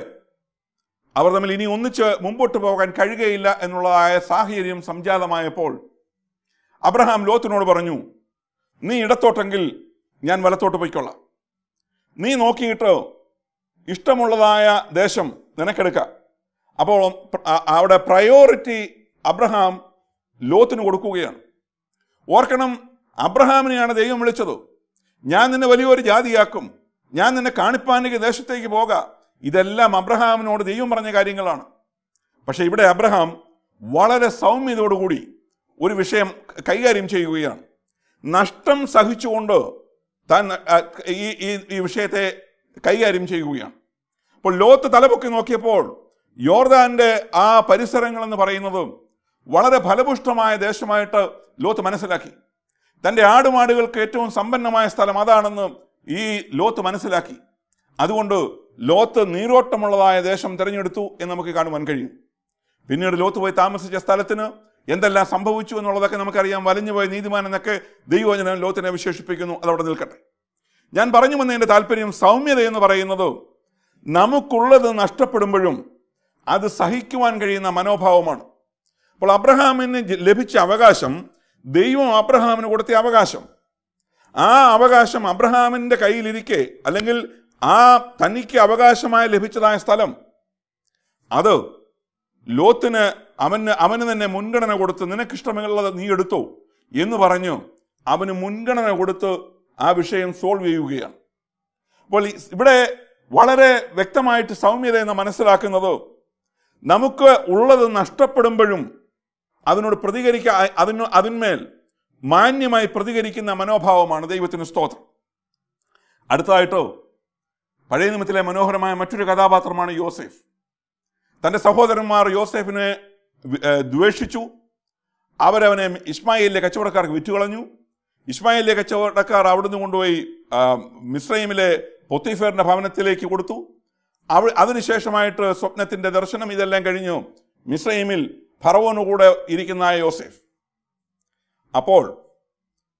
അവർ തമ്മിൽ ഇനി ഒന്നിച്ച് മുമ്പോട്ട് പോകാൻ കഴിയുകയില്ല എന്നുള്ളതായ സാഹചര്യം സംജാതമായപ്പോൾ അബ്രഹാം ലോത്തിനോട് പറഞ്ഞു നീ ഇടത്തോട്ടെങ്കിൽ ഞാൻ വലത്തോട്ട് പോയിക്കൊള്ളാം നീ നോക്കിയിട്ട് ഇഷ്ടമുള്ളതായ ദേശം നിനക്കെടുക്കാം അപ്പോൾ ആ- അവിടെ പ്രയോറിറ്റി അബ്രഹാം ലോത്തിന് കൊടുക്കുകയാണ് ഓർക്കണം അബ്രഹാമിനെയാണ് ദൈവം വിളിച്ചത് ഞാൻ നിന്നെ വലിയൊരു ജാതിയാക്കും ഞാൻ നിന്നെ കാണിപ്പാനിക്ക് ദേശത്തേക്ക് പോക ഇതെല്ലാം അബ്രഹാമിനോട് ദൈവം പറഞ്ഞ കാര്യങ്ങളാണ് പക്ഷെ ഇവിടെ അബ്രഹാം വളരെ സൗമ്യതയോടുകൂടി ഒരു വിഷയം കൈകാര്യം ചെയ്യുകയാണ് നഷ്ടം സഹിച്ചുകൊണ്ട് താൻ ആ, ഈ ഈ ഈ വിഷയത്തെ കൈകാര്യം ചെയ്യുകയാണ് അപ്പോൾ ലോത്ത് തലപൊക്കി നോക്കിയപ്പോൾ യോർദാന്റെ ആ പരിസരങ്ങൾ എന്ന് പറയുന്നത് വളരെ ഫലപുഷ്ടമായ ദേശമായിട്ട് ലോത്ത് മനസ്സിലാക്കി തൻ്റെ ആടുമാടുകൾക്ക് ഏറ്റവും സമ്പന്നമായ സ്ഥലം അതാണെന്ന് ഈ ലോത്ത് മനസ്സിലാക്കി അതുകൊണ്ട് ലോത്ത് നീരോട്ടമുള്ളതായ ദേശം തിരഞ്ഞെടുത്തു എന്ന് നമുക്ക് കാണുവാൻ കഴിയും പിന്നീട് ലോത്ത് പോയി താമസിച്ച സ്ഥലത്തിന് എന്തെല്ലാം സംഭവിച്ചു എന്നുള്ളതൊക്കെ നമുക്കറിയാം വലിഞ്ഞുപോയ നീതിമാൻ എന്നൊക്കെ ദൈവവചനം ലോത്തിനെ വിശേഷിപ്പിക്കുന്നു അതവിടെ നിൽക്കട്ടെ ഞാൻ പറഞ്ഞു വന്നതിൻ്റെ താല്പര്യം സൗമ്യത എന്ന് പറയുന്നത് നമുക്കുള്ളത് നഷ്ടപ്പെടുമ്പോഴും അത് സഹിക്കുവാൻ കഴിയുന്ന മനോഭാവമാണ് അപ്പോൾ അബ്രഹാമിന് ജ- ലഭിച്ച അവകാശം ദൈവം അബ്രഹാമിന് കൊടുത്ത അവകാശം ആ അവകാശം അബ്രഹാമിൻ്റെ കയ്യിലിരിക്കെ അല്ലെങ്കിൽ ആ തനിക്ക് അവകാശമായി ലഭിച്ചതായ സ്ഥലം അത് ലോത്തിന് അവന് അവന് തന്നെ മുൻഗണന കൊടുത്ത് നിനക്കിഷ്ടമുള്ളത് നീ എടുത്തോ എന്ന് പറഞ്ഞു അവന് മുൻഗണന കൊടുത്ത് ആ വിഷയം സോൾവ് ചെയ്യുകയാണ് അപ്പോൾ ഈ- ഇവിടെ വളരെ വ്യക്തമായിട്ട് സൗമ്യത എന്ന് മനസ്സിലാക്കുന്നത് നമുക്ക് ഉള്ളത് നഷ്ടപ്പെടുമ്പോഴും അതിനോട് പ്രതികരിക്ക അതിന് അതിന്മേൽ മാന്യമായി പ്രതികരിക്കുന്ന മനോഭാവമാണ് ദൈവത്തിന് സ്തോത്രം അടുത്തതായിട്ടോ പഴയ നിയമത്തിലെ മനോഹരമായ മറ്റൊരു കഥാപാത്രമാണ് യോസെഫ് തൻ്റെ സഹോദരന്മാർ യോസെഫിനെ വി- ഏർ ദ്വേഷിച്ചു അവരവനെ ഇസ്മായിലിലെ കച്ചവടക്കാർക്ക് വിറ്റുകളഞ്ഞു ഇസ്മായിലിലെ കച്ചവടക്കാർ അവിടുന്ന് കൊണ്ടുപോയി ആ, മിസ്രൈമിലെ പൊത്തിഫേറിന്റെ ഭവനത്തിലേക്ക് കൊടുത്തു അവ അതിനുശേഷമായിട്ട് സ്വപ്നത്തിന്റെ ദർശനം ഇതെല്ലാം കഴിഞ്ഞു മിസ്രൈമിൽ ഫറവോന് കൂടെ ഇരിക്കുന്ന ആ യോസെഫ് അപ്പോൾ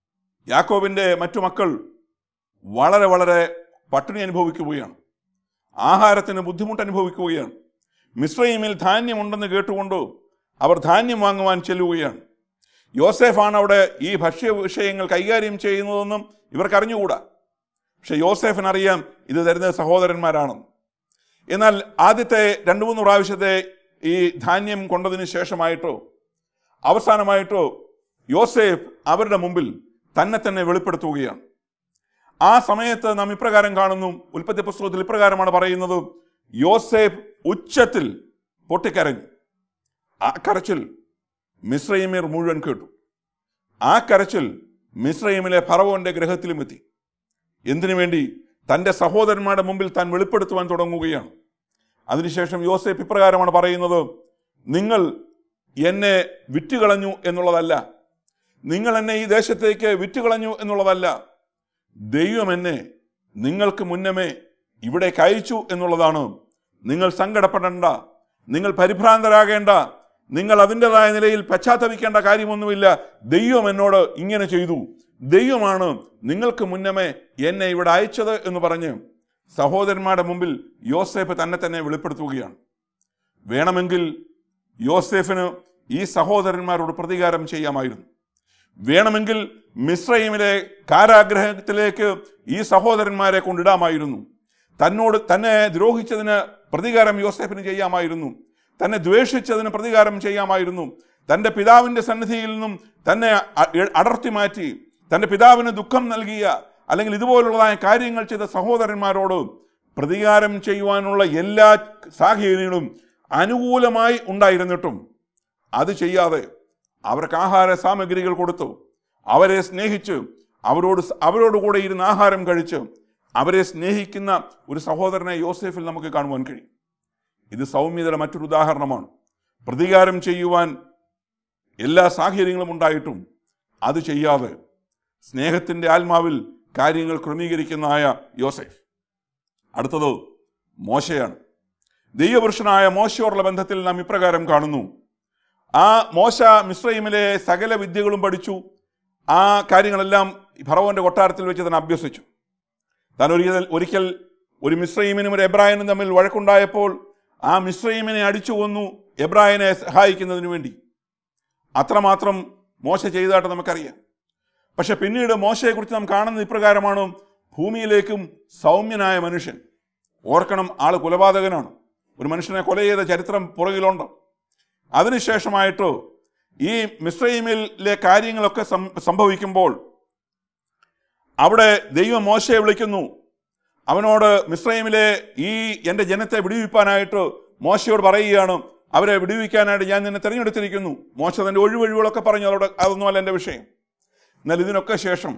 യാക്കോബിന്റെ മറ്റു മക്കൾ വളരെ വളരെ പട്ടിണി അനുഭവിക്കുകയാണ് ആഹാരത്തിന് ബുദ്ധിമുട്ട് അനുഭവിക്കുകയാണ് മിശ്രൈമിൽ ധാന്യമുണ്ടെന്ന് കേട്ടുകൊണ്ട് അവർ ധാന്യം വാങ്ങുവാൻ ചെല്ലുകയാണ് യോസേഫാണ് അവിടെ ഈ ഭക്ഷ്യ വിഷയങ്ങൾ കൈകാര്യം ചെയ്യുന്നതെന്നും ഇവർക്ക് അറിഞ്ഞുകൂടാ പക്ഷെ യോസേഫിനറിയാം ഇത് തരുന്നത് സഹോദരന്മാരാണെന്ന് എന്നാൽ ആദ്യത്തെ രണ്ടു മൂന്ന് പ്രാവശ്യത്തെ ഈ ധാന്യം കൊണ്ടതിന് ശേഷമായിട്ടോ അവസാനമായിട്ടോ യോസേഫ് അവരുടെ മുമ്പിൽ തന്നെ തന്നെ വെളിപ്പെടുത്തുകയാണ് ആ സമയത്ത് നാം ഇപ്രകാരം കാണുന്നു ഉൽപ്പത്തി പുസ്തകത്തിൽ ഇപ്രകാരമാണ് പറയുന്നത് യോസേഫ് ഉച്ചത്തിൽ പൊട്ടിക്കരഞ്ഞു ആ കരച്ചിൽ മിശ്രൈമീർ മുഴുവൻ കേട്ടു ആ കരച്ചിൽ മിശ്രൈമിലെ ഫറവോന്റെ ഗ്രഹത്തിലും എത്തി എന്തിനു വേണ്ടി തൻ്റെ സഹോദരന്മാരുടെ മുമ്പിൽ താൻ വെളിപ്പെടുത്തുവാൻ തുടങ്ങുകയാണ് അതിനുശേഷം യോസേഫ് ഇപ്രകാരമാണ് പറയുന്നത് നിങ്ങൾ എന്നെ വിറ്റുകളഞ്ഞു എന്നുള്ളതല്ല നിങ്ങൾ എന്നെ ഈ ദേശത്തേക്ക് വിറ്റുകളഞ്ഞു എന്നുള്ളതല്ല ദൈവം എന്നെ നിങ്ങൾക്ക് മുന്നമേ ഇവിടേക്ക് അയച്ചു എന്നുള്ളതാണ് നിങ്ങൾ സങ്കടപ്പെടേണ്ട നിങ്ങൾ പരിഭ്രാന്തരാകേണ്ട നിങ്ങൾ അതിൻ്റെതായ നിലയിൽ പശ്ചാത്തപിക്കേണ്ട കാര്യമൊന്നുമില്ല ദൈവം എന്നോട് ഇങ്ങനെ ചെയ്തു ദൈവമാണ് നിങ്ങൾക്ക് മുന്നമേ എന്നെ ഇവിടെ അയച്ചത് എന്ന് പറഞ്ഞ് സഹോദരന്മാരുടെ മുമ്പിൽ യോസേഫ് തന്നെ തന്നെ വെളിപ്പെടുത്തുകയാണ് വേണമെങ്കിൽ യോസേഫിന് ഈ സഹോദരന്മാരോട് പ്രതികാരം ചെയ്യാമായിരുന്നു വേണമെങ്കിൽ മിശ്രൈമിലെ കാരാഗ്രഹത്തിലേക്ക് ഈ സഹോദരന്മാരെ കൊണ്ടിടാമായിരുന്നു തന്നോട് തന്നെ ദ്രോഹിച്ചതിന് പ്രതികാരം യോസേഫിന് ചെയ്യാമായിരുന്നു തന്നെ ദ്വേഷിച്ചതിന് പ്രതികാരം ചെയ്യാമായിരുന്നു തൻ്റെ പിതാവിൻ്റെ സന്നിധിയിൽ നിന്നും തന്നെ അ- അടർത്തി മാറ്റി തൻ്റെ പിതാവിന് ദുഃഖം നൽകിയ അല്ലെങ്കിൽ ഇതുപോലുള്ളതായ കാര്യങ്ങൾ ചെയ്ത സഹോദരന്മാരോട് പ്രതികാരം ചെയ്യുവാനുള്ള എല്ലാ സാഹചര്യങ്ങളും അനുകൂലമായി ഉണ്ടായിരുന്നിട്ടും അത് ചെയ്യാതെ അവർക്ക് ആഹാര സാമഗ്രികൾ കൊടുത്തു അവരെ സ്നേഹിച്ച് അവരോട് സ- അവരോട് കൂടെ ഇരുന്ന് ആഹാരം കഴിച്ച് അവരെ സ്നേഹിക്കുന്ന ഒരു സഹോദരനെ യോസേഫിൽ നമുക്ക് കാണുവാൻ കഴിയും ഇത് സൗമ്യതയുടെ മറ്റൊരു ഉദാഹരണമാണ് പ്രതികാരം ചെയ്യുവാൻ എല്ലാ സാഹചര്യങ്ങളും ഉണ്ടായിട്ടും അത് ചെയ്യാതെ സ്നേഹത്തിൻ്റെ ആത്മാവിൽ കാര്യങ്ങൾ ക്രമീകരിക്കുന്നതായ യോസേഫ് അടുത്തത് മോശയാണ് ദൈവപുരുഷനായ മോശയോടുള്ള ബന്ധത്തിൽ നാം ഇപ്രകാരം കാണുന്നു ആ മോശ മിശ്രൈമിലെ സകല വിദ്യകളും പഠിച്ചു ആ കാര്യങ്ങളെല്ലാം ഫറവോന്റെ കൊട്ടാരത്തിൽ വെച്ച് തന്നെ അഭ്യസിച്ചു താൻ ഒരിക്കൽ ഒരിക്കൽ ഒരു മിശ്രൈമിനും ഒരു എബ്രായനും തമ്മിൽ വഴക്കുണ്ടായപ്പോൾ ആ മിശ്രൈമിനെ അടിച്ചു കൊന്നു എബ്രായനെ സഹായിക്കുന്നതിന് വേണ്ടി അത്രമാത്രം മോശ ചെയ്തതായിട്ട് നമുക്കറിയാം പക്ഷെ പിന്നീട് മോശയെക്കുറിച്ച് നാം കാണുന്നത് ഇപ്രകാരമാണ് ഭൂമിയിലേക്കും സൗമ്യനായ മനുഷ്യൻ ഓർക്കണം ആള് കൊലപാതകനാണ് ഒരു മനുഷ്യനെ കൊല ചെയ്ത ചരിത്രം പുറകിലുണ്ട് അതിനുശേഷമായിട്ട് ഈ മിശ്രൈമിലെ കാര്യങ്ങളൊക്കെ സം- സംഭവിക്കുമ്പോൾ അവിടെ ദൈവം മോശയെ വിളിക്കുന്നു അവനോട് മിശ്രൈമിലെ ഈ എൻ്റെ ജനത്തെ വിടുവിപ്പാനായിട്ട് മോശയോട് പറയുകയാണ് അവരെ വിടുവിക്കാനായിട്ട് ഞാൻ നിന്നെ തിരഞ്ഞെടുത്തിരിക്കുന്നു മോശ തൻ്റെ ഒഴിവഴിവുകളൊക്കെ പറഞ്ഞു അതോടെ അതൊന്നുമല്ല എൻ്റെ വിഷയം എന്നാൽ ഇതിനൊക്കെ ശേഷം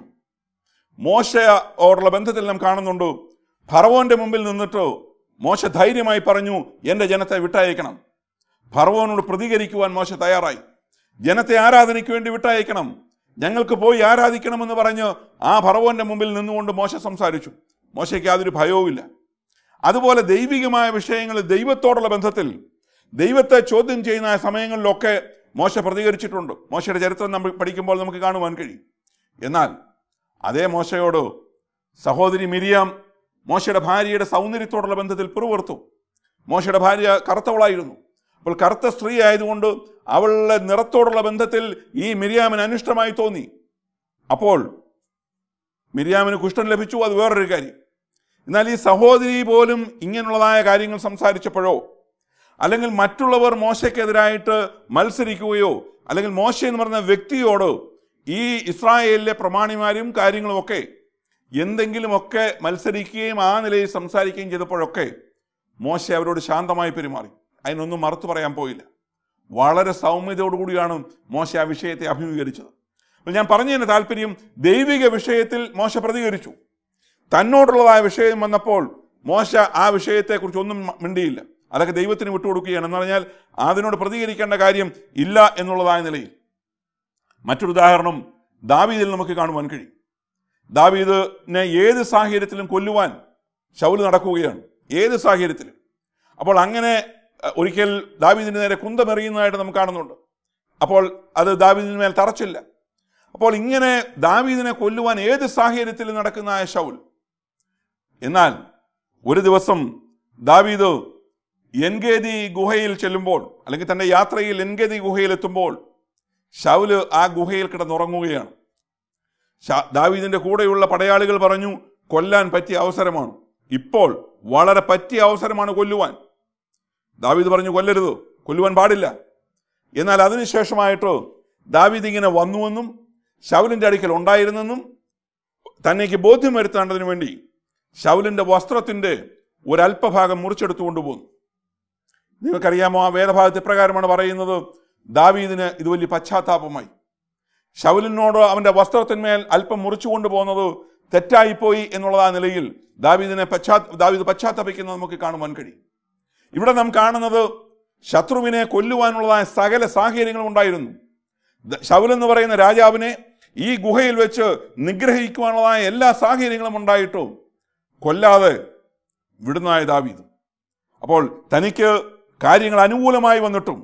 മോശയോടുള്ള ബന്ധത്തിൽ നാം കാണുന്നുണ്ട് ഫറവോന്റെ മുമ്പിൽ നിന്നിട്ട് മോശ ധൈര്യമായി പറഞ്ഞു എൻ്റെ ജനത്തെ വിട്ടയക്കണം ഫറവോനോട് പ്രതികരിക്കുവാൻ മോശ തയ്യാറായി ജനത്തെ ആരാധനയ്ക്ക് വേണ്ടി വിട്ടയക്കണം ഞങ്ങൾക്ക് പോയി ആരാധിക്കണമെന്ന് പറഞ്ഞ് ആ ഫറവോന്റെ മുമ്പിൽ നിന്നുകൊണ്ട് മോശ സംസാരിച്ചു മോശയ്ക്ക് യാതൊരു ഭയവുമില്ല അതുപോലെ ദൈവികമായ വിഷയങ്ങളിൽ ദൈവത്തോടുള്ള ബന്ധത്തിൽ ദൈവത്തെ ചോദ്യം ചെയ്യുന്ന ആ സമയങ്ങളിലൊക്കെ മോശ പ്രതികരിച്ചിട്ടുണ്ട് മോശയുടെ ചരിത്രം നമ്മൾ പഠിക്കുമ്പോൾ നമുക്ക് കാണുവാൻ കഴിയും എന്നാൽ അതേ മോശയോട് സഹോദരി മിരിയാം മോശയുടെ ഭാര്യയുടെ സൗന്ദര്യത്തോടുള്ള ബന്ധത്തിൽ പിറുവിറുത്തു മോശയുടെ ഭാര്യ കറുത്തവളായിരുന്നു അപ്പോൾ കറുത്ത സ്ത്രീ ആയതുകൊണ്ട് അവളുടെ നിറത്തോടുള്ള ബന്ധത്തിൽ ഈ മിരിയാമിന് അനിഷ്ടമായി തോന്നി അപ്പോൾ മിരിയാമിന് കുഷ്ഠം ലഭിച്ചു അത് വേറൊരു കാര്യം എന്നാൽ ഈ സഹോദരി പോലും ഇങ്ങനെയുള്ളതായ കാര്യങ്ങൾ സംസാരിച്ചപ്പോഴോ അല്ലെങ്കിൽ മറ്റുള്ളവർ മോശയ്ക്കെതിരായിട്ട് മത്സരിക്കുകയോ അല്ലെങ്കിൽ മോശ എന്ന് പറഞ്ഞ വ്യക്തിയോട് ഈ ഇസ്രായേലിലെ പ്രമാണിമാരും കാര്യങ്ങളുമൊക്കെ എന്തെങ്കിലുമൊക്കെ മത്സരിക്കുകയും ആ നിലയിൽ സംസാരിക്കുകയും ചെയ്തപ്പോഴൊക്കെ മോശ അവരോട് ശാന്തമായി പെരുമാറി അതിനൊന്നും മറുത്തു പറയാൻ പോയില്ല വളരെ സൗമ്യതയോടുകൂടിയാണ് മോശ ആ വിഷയത്തെ അഭിമുഖീകരിച്ചത് അപ്പോൾ ഞാൻ പറഞ്ഞതിന് താല്പര്യം ദൈവിക വിഷയത്തിൽ മോശ പ്രതികരിച്ചു തന്നോടുള്ളതായ വിഷയം വന്നപ്പോൾ മോശ ആ വിഷയത്തെക്കുറിച്ച് ഒന്നും മ- മിണ്ടിയില്ല അതൊക്കെ ദൈവത്തിന് വിട്ടുകൊടുക്കുകയാണ് എന്ന് പറഞ്ഞാൽ അതിനോട് പ്രതികരിക്കേണ്ട കാര്യം ഇല്ല എന്നുള്ളതായ നിലയിൽ മറ്റൊരു ഉദാഹരണം ദാവീദിൽ നമുക്ക് കാണുവാൻ കഴിയും ദാവീദിനെ ഏത് സാഹചര്യത്തിലും കൊല്ലുവാൻ ശൗല് നടക്കുകയാണ് ഏത് സാഹചര്യത്തിലും അപ്പോൾ അങ്ങനെ അഹ്, ഒരിക്കൽ ദാവീദിന് നേരെ കുന്തമെറിയുന്നതായിട്ട് നമുക്ക് കാണുന്നുണ്ട് അപ്പോൾ അത് ദാവീദിന് മേൽ തറച്ചില്ല അപ്പോൾ ഇങ്ങനെ ദാവീദിനെ കൊല്ലുവാൻ ഏത് സാഹചര്യത്തിലും നടക്കുന്ന ആ ശൗൽ എന്നാൽ ഒരു ദിവസം ദാവീദ് എൻഗേദി ഗുഹയിൽ ചെല്ലുമ്പോൾ അല്ലെങ്കിൽ തന്റെ യാത്രയിൽ എൻഗേദി ഗുഹയിൽ എത്തുമ്പോൾ ഷൗല് ആ ഗുഹയിൽ കിടന്നുറങ്ങുകയാണ് ഷാ- ദാവീദിന്റെ കൂടെയുള്ള പടയാളികൾ പറഞ്ഞു കൊല്ലാൻ പറ്റിയ അവസരമാണ് ഇപ്പോൾ വളരെ പറ്റിയ അവസരമാണ് കൊല്ലുവാൻ ദാവീദ് പറഞ്ഞു കൊല്ലരുത് കൊല്ലുവാൻ പാടില്ല എന്നാൽ അതിനുശേഷമായിട്ട് ദാവീദ് ഇങ്ങനെ വന്നുവെന്നും ശൗലിന്റെ അടുക്കൽ ഉണ്ടായിരുന്നെന്നും തന്നേക്ക് ബോധ്യം വരുത്തേണ്ടതിന് വേണ്ടി ശൗലിന്റെ വസ്ത്രത്തിന്റെ ഒരല്പഭാഗം മുറിച്ചെടുത്തു കൊണ്ടുപോകുന്നു നിങ്ങൾക്കറിയാമോ ആ വേദഭാഗത്ത് ഇപ്രകാരമാണ് പറയുന്നത് ദാവീദിന് ഇത് വലിയ പശ്ചാത്താപമായി ശൗലിനോട് അവന്റെ വസ്ത്രത്തിന്മേൽ അല്പം മുറിച്ചു കൊണ്ടുപോകുന്നത് തെറ്റായിപ്പോയി എന്നുള്ള ആ നിലയിൽ ദാവീദിനെ പശ്ചാ ദാവീദ് പശ്ചാത്തപിക്കുന്നത് നമുക്ക് കാണുവാൻ കഴിയും ഇവിടെ നാം കാണുന്നത് ശത്രുവിനെ കൊല്ലുവാനുള്ളതായ സകല സാഹചര്യങ്ങളും ഉണ്ടായിരുന്നു ദ- ശൗൽ എന്ന് പറയുന്ന രാജാവിനെ ഈ ഗുഹയിൽ വെച്ച് നിഗ്രഹിക്കുവാനുള്ളതായ എല്ലാ സാഹചര്യങ്ങളും ഉണ്ടായിട്ടും കൊല്ലാതെ വിടുന്നതായ ദാവീദ് അപ്പോൾ തനിക്ക് കാര്യങ്ങൾ അനുകൂലമായി വന്നിട്ടും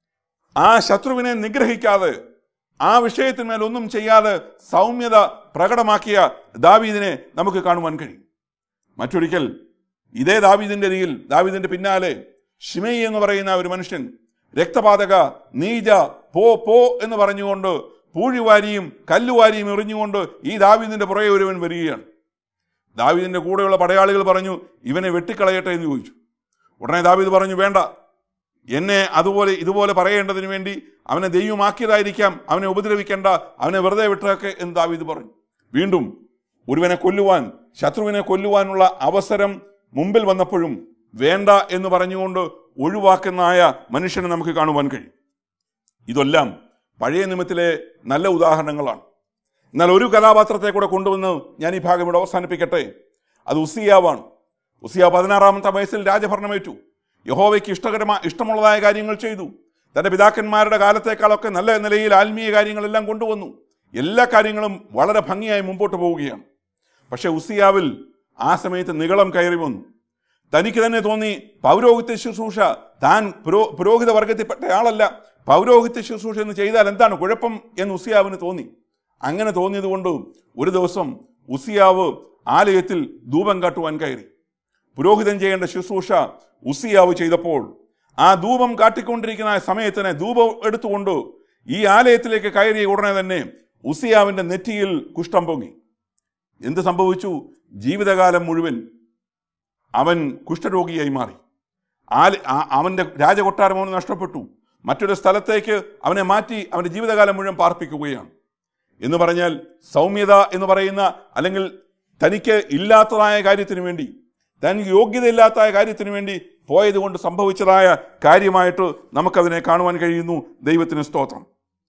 ആ ശത്രുവിനെ നിഗ്രഹിക്കാതെ ആ വിഷയത്തിന്മേൽ ഒന്നും ചെയ്യാതെ സൗമ്യത പ്രകടമാക്കിയ ദാവീദിനെ നമുക്ക് കാണുവാൻ കഴിയും മറ്റൊരിക്കൽ ഇതേ ദാവീദിന്റെ രീതിയിൽ ദാവീദിന്റെ പിന്നാലെ ഷിമയി എന്ന് പറയുന്ന ഒരു മനുഷ്യൻ രക്തപാതക നീജ പോ പോ എന്ന് പറഞ്ഞുകൊണ്ട് പൂഴിവാരിയും കല്ലുവാരിയും എറിഞ്ഞുകൊണ്ട് ഈ ദാവീദിന്റെ പുറകെ ഒരുവൻ വരികയാണ് ദാവീദിന്റെ കൂടെയുള്ള പടയാളികൾ പറഞ്ഞു ഇവനെ വെട്ടിക്കളയട്ടെ എന്ന് ചോദിച്ചു ഉടനെ ദാവീദ് പറഞ്ഞു വേണ്ട എന്നെ അതുപോലെ ഇതുപോലെ പറയേണ്ടതിന് വേണ്ടി അവനെ ദൈവമാക്കിയതായിരിക്കാം അവനെ ഉപദ്രവിക്കേണ്ട അവനെ വെറുതെ വിട്ടേക്ക് എന്ന് ദാവീദ് പറഞ്ഞു വീണ്ടും ഒരുവനെ കൊല്ലുവാൻ ശത്രുവിനെ കൊല്ലുവാനുള്ള അവസരം മുമ്പിൽ വന്നപ്പോഴും വേണ്ട എന്ന് പറഞ്ഞുകൊണ്ട് ഒഴിവാക്കുന്നതായ മനുഷ്യനെ നമുക്ക് കാണുവാൻ കഴിയും ഇതെല്ലാം പഴയ നിയമത്തിലെ നല്ല ഉദാഹരണങ്ങളാണ് എന്നാൽ ഒരു കഥാപാത്രത്തെ കൂടെ കൊണ്ടുവന്ന് ഞാൻ ഈ ഭാഗം ഇവിടെ അവസാനിപ്പിക്കട്ടെ അത് ഉസിയാവാണ് ഉസിയ പതിനാറാമത്തെ വയസ്സിൽ രാജഭരണമേറ്റു യഹോവയ്ക്ക് ഇഷ്ടകരമാ ഇഷ്ടമുള്ളതായ കാര്യങ്ങൾ ചെയ്തു തന്റെ പിതാക്കന്മാരുടെ കാലത്തേക്കാളൊക്കെ നല്ല നിലയിൽ ആത്മീയ കാര്യങ്ങളെല്ലാം കൊണ്ടുവന്നു എല്ലാ കാര്യങ്ങളും വളരെ ഭംഗിയായി മുമ്പോട്ട് പോവുകയാണ് പക്ഷെ ഉസിയാവിൽ ആ സമയത്ത് നികളം കയറി വന്നു തനിക്ക് തന്നെ തോന്നി പൗരോഹിത്യ ശുശ്രൂഷ താൻ പുരോ പുരോഹിത വർഗത്തിൽപ്പെട്ട ആളല്ല പൗരോഹിത്യ ശുശ്രൂഷ എന്ന് ചെയ്താൽ എന്താണ് കുഴപ്പം എന്ന് ഉസിയാവിന് തോന്നി അങ്ങനെ തോന്നിയത് കൊണ്ട് ഒരു ദിവസം ഉസിയാവ് ആലയത്തിൽ ധൂപം കാട്ടുവാൻ കയറി പുരോഹിതൻ ചെയ്യേണ്ട ശുശ്രൂഷ ഉസിയാവ് ചെയ്തപ്പോൾ ആ ധൂപം കാട്ടിക്കൊണ്ടിരിക്കുന്ന ആ സമയത്തിന് ധൂപം എടുത്തുകൊണ്ട് ഈ ആലയത്തിലേക്ക് കയറിയ ഉടനെ തന്നെ ഉസിയാവിന്റെ നെറ്റിയിൽ കുഷ്ഠം പൊങ്ങി എന്ത് സംഭവിച്ചു ജീവിതകാലം മുഴുവൻ അവൻ കുഷ്ഠരോഗിയായി മാറി ആല് ആ- അവന്റെ രാജകൊട്ടാരം അവന് നഷ്ടപ്പെട്ടു മറ്റൊരു സ്ഥലത്തേക്ക് അവനെ മാറ്റി അവന്റെ ജീവിതകാലം മുഴുവൻ പാർപ്പിക്കുകയാണ് എന്ന് പറഞ്ഞാൽ സൗമ്യത എന്ന് പറയുന്ന അല്ലെങ്കിൽ തനിക്ക് ഇല്ലാത്തതായ കാര്യത്തിന് വേണ്ടി തനിക്ക് യോഗ്യതയില്ലാത്ത കാര്യത്തിന് വേണ്ടി പോയത് കൊണ്ട് സംഭവിച്ചതായ കാര്യമായിട്ട് നമുക്കതിനെ കാണുവാൻ കഴിയുന്നു ദൈവത്തിന് സ്തോത്രം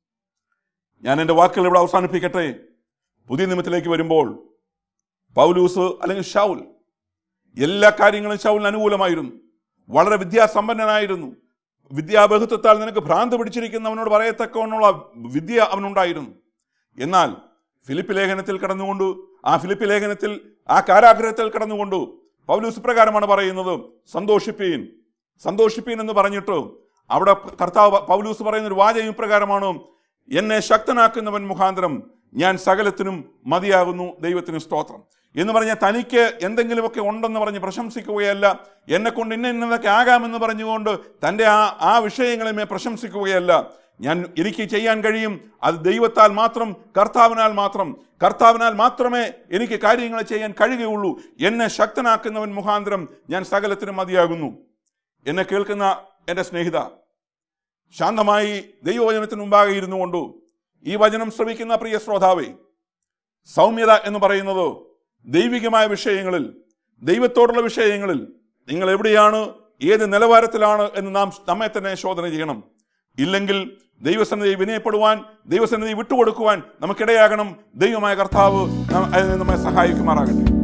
ഞാൻ എൻ്റെ വാക്കുകൾ ഇവിടെ അവസാനിപ്പിക്കട്ടെ പുതിയ നിയമത്തിലേക്ക് വരുമ്പോൾ പൗലൂസ് അല്ലെങ്കിൽ ഷൗൽ എല്ലാ കാര്യങ്ങളും ഷൗലിന് അനുകൂലമായിരുന്നു വളരെ വിദ്യാസമ്പന്നനായിരുന്നു വിദ്യാബഹുത്വത്താൽ നിനക്ക് ഭ്രാന്ത് പിടിച്ചിരിക്കുന്നവനോട് പറയത്തക്കവണ്ണുള്ള വിദ്യ അവനുണ്ടായിരുന്നു എന്നാൽ ഫിലിപ്പ് ലേഖനത്തിൽ കടന്നുകൊണ്ട് ആ ഫിലിപ്പ് ലേഖനത്തിൽ ആ കാരാഗ്രഹത്തിൽ കടന്നുകൊണ്ട് പൗലൂസ് പ്രകാരമാണ് പറയുന്നത് സന്തോഷിപ്പീൻ സന്തോഷിപ്പീൻ എന്ന് പറഞ്ഞിട്ട് അവിടെ കർത്താവ് പൗലൂസ് പറയുന്ന ഒരു വാചകം ഇപ്രകാരമാണ് എന്നെ ശക്തനാക്കുന്നവൻ മുഖാന്തരം ഞാൻ സകലത്തിനും മതിയാകുന്നു ദൈവത്തിന് സ്തോത്രം എന്ന് പറഞ്ഞാൽ തനിക്ക് എന്തെങ്കിലുമൊക്കെ ഉണ്ടെന്ന് പറഞ്ഞ് പ്രശംസിക്കുകയല്ല എന്നെ കൊണ്ട് ഇന്ന ഇന്നതൊക്കെ ആകാമെന്ന് പറഞ്ഞുകൊണ്ട് തൻ്റെ ആ ആ വിഷയങ്ങളെ പ്രശംസിക്കുകയല്ല ഞാൻ എനിക്ക് ചെയ്യാൻ കഴിയും അത് ദൈവത്താൽ മാത്രം കർത്താവിനാൽ മാത്രം കർത്താവിനാൽ മാത്രമേ എനിക്ക് കാര്യങ്ങൾ ചെയ്യാൻ കഴിയുകയുള്ളൂ എന്നെ ശക്തനാക്കുന്നവൻ മുഖാന്തരം ഞാൻ സകലത്തിനും മതിയാകുന്നു എന്നെ കേൾക്കുന്ന എൻ്റെ സ്നേഹിത ശാന്തമായി ദൈവവചനത്തിന് മുമ്പാകെ ഇരുന്നു കൊണ്ടു ഈ വചനം ശ്രവിക്കുന്ന പ്രിയ ശ്രോതാവേ സൗമ്യത എന്ന് പറയുന്നത് ദൈവികമായ വിഷയങ്ങളിൽ ദൈവത്തോടുള്ള വിഷയങ്ങളിൽ നിങ്ങൾ എവിടെയാണ് ഏത് നിലവാരത്തിലാണ് എന്ന് നാം നമ്മെ തന്നെ ശോധന ചെയ്യണം ഇല്ലെങ്കിൽ ദൈവസന്നിധി വിനയപ്പെടുവാൻ ദൈവസന്നിധി വിട്ടുകൊടുക്കുവാൻ നമുക്കിടയാകണം ദൈവമായ കർത്താവ് ന- അതിന് നമ്മെ സഹായിക്കുമാറാകട്ടെ